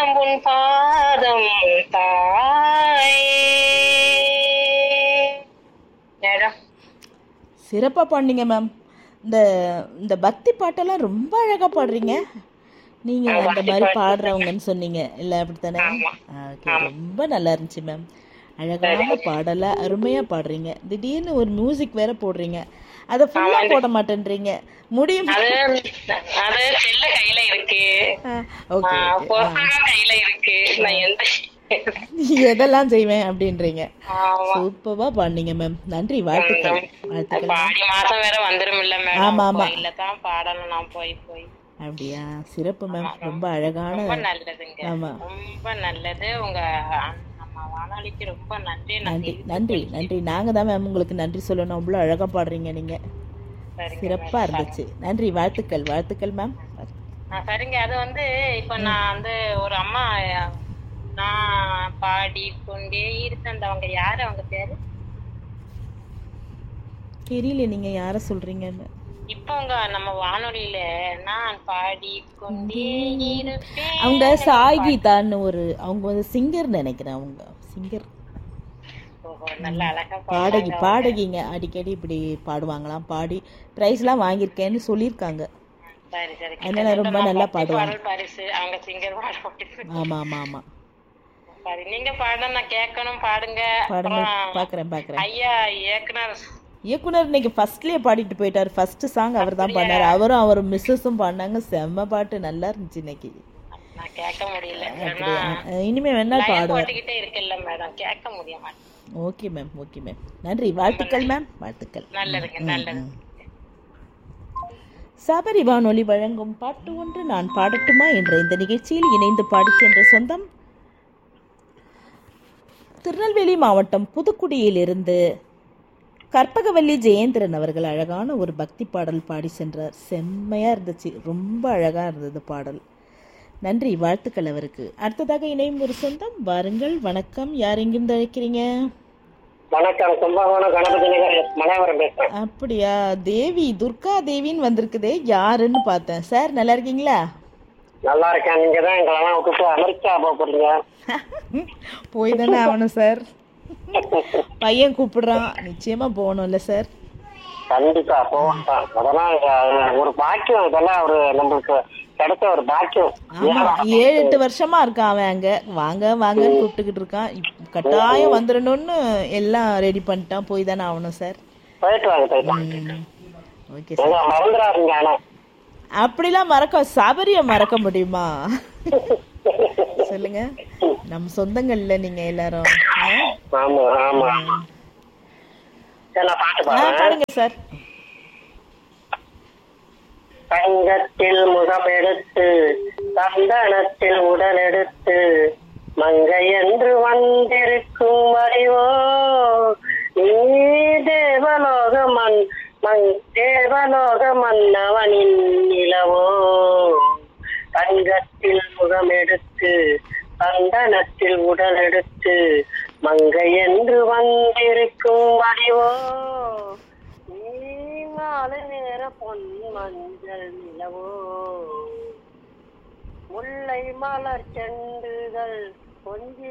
உன் பாதம் தாயே மேடம் சிறப்பாக பாடினீங்க மேம் இந்த இந்த பக்தி பாட்டெல்லாம் ரொம்ப அழகாக பாடுறீங்க நீங்கள் அந்த மாதிரி பாடுறவங்கன்னு சொன்னீங்க இல்லை அப்படித்தானே ஓகே ரொம்ப நல்லா இருந்துச்சு மேம் அழகான பாடலை அருமையாக பாடுறீங்க திடீர்னு ஒரு மியூசிக் வேற போடுறீங்க அதை ஃபுல்லாக போட மாட்டேன்றீங்க முடியும் அது அது செல்ல கையில இருக்கு ஓகே ஆ, புஸ்தகம் கையில இருக்கு நான் எந்த எதெல்லாம் செய்வேன் அப்படின்றீங்க ஆமா சூப்பராக பாடினீங்க மேம் நன்றி வாழ்த்துக்கள் வாழ்த்துக்கள் பாடி மாசம் வேற வந்துரும் இல்ல ஆமா, மேடம் ஆமா. கோயில்ல தான் பாடணும் நான் போய் போய் அப்படியா சிறப்பு மேம் ரொம்ப அழகான ரொம்ப நல்லதுங்க ஆமா ரொம்ப நல்லது உங்க நம்ம வானொலிக்கு ரொம்ப நன்றி நான் நன்றி நன்றி நன்றி நாங்கள் தான் மேம் உங்களுக்கு நன்றி சொல்லணும் அவ்வளோ அழகாக பாடுறீங்க நீங்கள் சரிங்க சிறப்பாக இருந்துச்சு நன்றி வாழ்த்துக்கள் வாழ்த்துக்கள் மேம் ஆ, சரிங்க அது வந்து இப்ப நான் வந்து ஒரு அம்மா நான் பாடி கொண்டே இருந்தேன் அவங்க யாரு அவங்க பேரு தெரியல நீங்கள் யாரை சொல்கிறீங்கன்னு இப்போ உங்க நம்ம வானொலியில நான் பாடி கொண்டே இருப்பேன் அவங்க சாய் கீதான்னு ஒரு அவங்க வந்து சிங்கர் நினைக்கிறேன் அவங்க சிங்கர் ஓஹோ, நல்ல அழகா பாடகி பாடகிங்க அடிக்கடி இப்படி பாடுவாங்களாம் பாடி ப்ரைஸ்லாம் வாங்கியிருக்கேன்னு சொல்லியிருக்காங்க சரி சரி அதனால ரொம்ப நல்லா பாடுவாங்க பாடல் பரிசு அவங்க சிங்கர் பாட ஆமாம் ஆமாம் ஆமாம் சரி நீங்க பாட நான் கேட்கணும் பாடுங்க பாடுங்க அப்புறம் பார்க்குறேன் பார்க்குறேன் ஐயா இயக்குனர் இயக்குனர் இன்னைக்கு ஃபர்ஸ்ட்லயே பாடிட்டு போயிட்டார் ஃபர்ஸ்ட் சாங் அவர் தான் பாடினார் அவரும் அவர் மிஸ்ஸஸும் பாடினாங்க செம்ம பாட்டு நல்லா இருந்துச்சு இன்னைக்கு நான் கேட்க முடியல அப்படியா? அஹ் இனிமே வேணா பாடுவார் போட்டுக்கிட்டே இருக்குல்ல மேடம் கேட்க முடிய மாட்டேன் ஓகே மேம் ஓகே மேம் நன்றி வாழ்த்துக்கள் மேம் வாழ்த்துக்கள் நல்லதுங்க நல்லது சபரி வானொலி வழங்கும் பாட்டு ஒன்று நான் பாடட்டுமா என்ற இந்த நிகழ்ச்சியில் இணைந்து பாடிச் சென்ற சொந்தம் திருநெல்வேலி மாவட்டம் புதுக்குடியிலிருந்து கற்பகவல்லி ஜெயேந்திரன் அவர்கள் அழகான ஒரு பக்தி பாடல் பாடி சென்றார் செம்மையா இருந்துச்சு ரொம்ப அழகா இருந்தது பாடல் நன்றி வாழ்த்துக்கள் அவருக்கு அடுத்ததாக இணையும் ஒரு சொந்தம் வாருங்கள் வணக்கம் யார் எங்கிருந்து அழைக்கிறீங்க வணக்கம் கும்பகோணம் கணபதி நகர் மலையாவரம் பேசுறேன் அப்படியா தேவி துர்கா தேவின்னு வந்திருக்குதே யாருன்னு பார்த்தேன் சார் நல்லா இருக்கீங்களா நல்லா இருக்கேன் நீங்க தான் எங்களெல்லாம் விட்டுட்டு அமெரிக்கா போக போறீங்க போய் தானே ஆகணும் சார் பையன் கூப்பிடுறான் நிச்சயமா போகணும்ல சார் கண்டிப்பா போவோம் தான். அதெல்லாம் அஹ், ஒரு பாக்கியம் இதெல்லாம் ஒரு நம்மளுக்கு கிடைச்ச ஒரு பாக்கியம் ஆமா ஏழு எட்டு வருஷமா இருக்கான் அவன் அங்க வாங்க வாங்கன்னு கூப்பிட்டுக்கிட்டு இருக்கான் இப்- கட்டாயம் வந்துடணும்னு எல்லாம் ரெடி பண்ணிட்டான் போய் தானே ஆகணும் சார் போயிட்டு வாங்க போயிட்டு வாங்க ஓகே சார் எங்க மறந்துடாதீங்க ஆனா அப்படிலாம் மறக்க சபரிய மறக்க முடியுமா சொல்லுங்க நம்ம சொந்தங்கள்ல நீங்க எல்லாரும் ஆ? ஆமா ஆமா சரி நான் பாட்டு ஆ, பாடுறேன் பாருங்க சார் தங்கத்தில் முகம் எடுத்து சந்தனத்தில் உடல் எடுத்து மங்கை என்று வந்திருக்கும் அறிவோ நீ தேவலோக மண் மண் தேவலோக மன்னவனின் நிலவோ தங்கத்தில் முகம் எடுத்து சந்தனத்தில் உடல் எடுத்து மங்கை என்று வந்திருக்கும் அறிவோ நீ மாலை நேர பொன் மஞ்சள் நிலவோ முல்லை மலர் செண்டுகள் கொஞ்சி